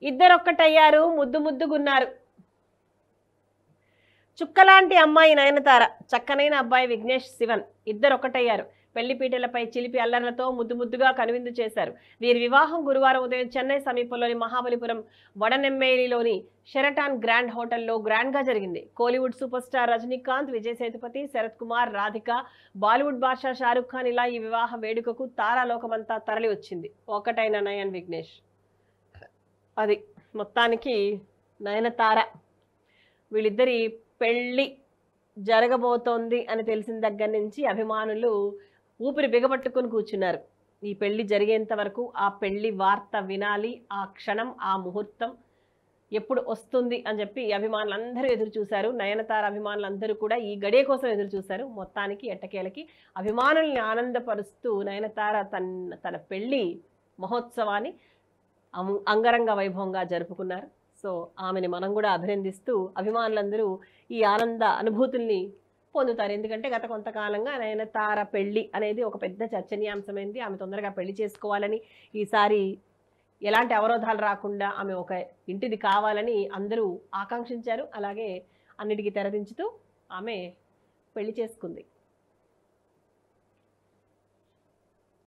ఇద్దరొక్కటయ్యారు ముద్దు ముద్దుగున్నారు చుక్కలాంటి అమ్మాయి నయనతార చక్కనైన అబ్బాయి విఘ్నేష్ శివన్ ఇద్దరు ఒకటయ్యారు పెళ్లి పీటలపై చిలిపి అల్లర్లతో ముద్దు ముద్దుగా కనువిందు చేశారు వీరి వివాహం గురువారం ఉదయం చెన్నై సమీపంలోని మహాబలిపురం వడనెమ్మేలిలోని షెరటాన్ గ్రాండ్ హోటల్లో గ్రాండ్ గా జరిగింది కోలీవుడ్ సూపర్ స్టార్ రజనీకాంత్ విజయ్ సేతుపతి శరత్ కుమార్ రాధిక బాలీవుడ్ బాద్షా షారుఖ్ ఖాన్ ఇలా ఈ వివాహ వేడుకకు తారాలోకమంతా తరలి వచ్చింది ఒకటైన నయన్ విఘ్నేష్ అది మొత్తానికి నయనతార వీళ్ళిద్దరి పెళ్ళి జరగబోతోంది అని తెలిసిన దగ్గర నుంచి అభిమానులు ఊపిరి బిగపట్టుకుని కూర్చున్నారు ఈ పెళ్లి జరిగేంత వరకు ఆ పెళ్లి వార్త వినాలి ఆ క్షణం ఆ ముహూర్తం ఎప్పుడు వస్తుంది అని చెప్పి అభిమానులందరూ ఎదురు చూశారు నయనతార అభిమానులందరూ కూడా ఈ గడియ కోసం ఎదురు చూశారు మొత్తానికి ఎట్టకేలకి అభిమానుల్ని ఆనందపరుస్తూ నయనతార తన తన పెళ్లి మహోత్సవాన్ని అం- అంగరంగ వైభవంగా జరుపుకున్నారు సో ఆమెని మనం కూడా అభినందిస్తూ అభిమానులందరూ ఈ ఆనంద అనుభూతుల్ని పొందుతారు ఎందుకంటే గత కొంతకాలంగా నయనతార పెళ్లి అనేది ఒక పెద్ద చర్చనీయాంశమైంది ఆమె తొందరగా పెళ్లి చేసుకోవాలని ఈసారి ఎలాంటి అవరోధాలు రాకుండా ఆమె ఒక ఇంటిది కావాలని అందరూ ఆకాంక్షించారు అలాగే అన్నిటికీ తెరదించుతూ ఆమె పెళ్లి చేసుకుంది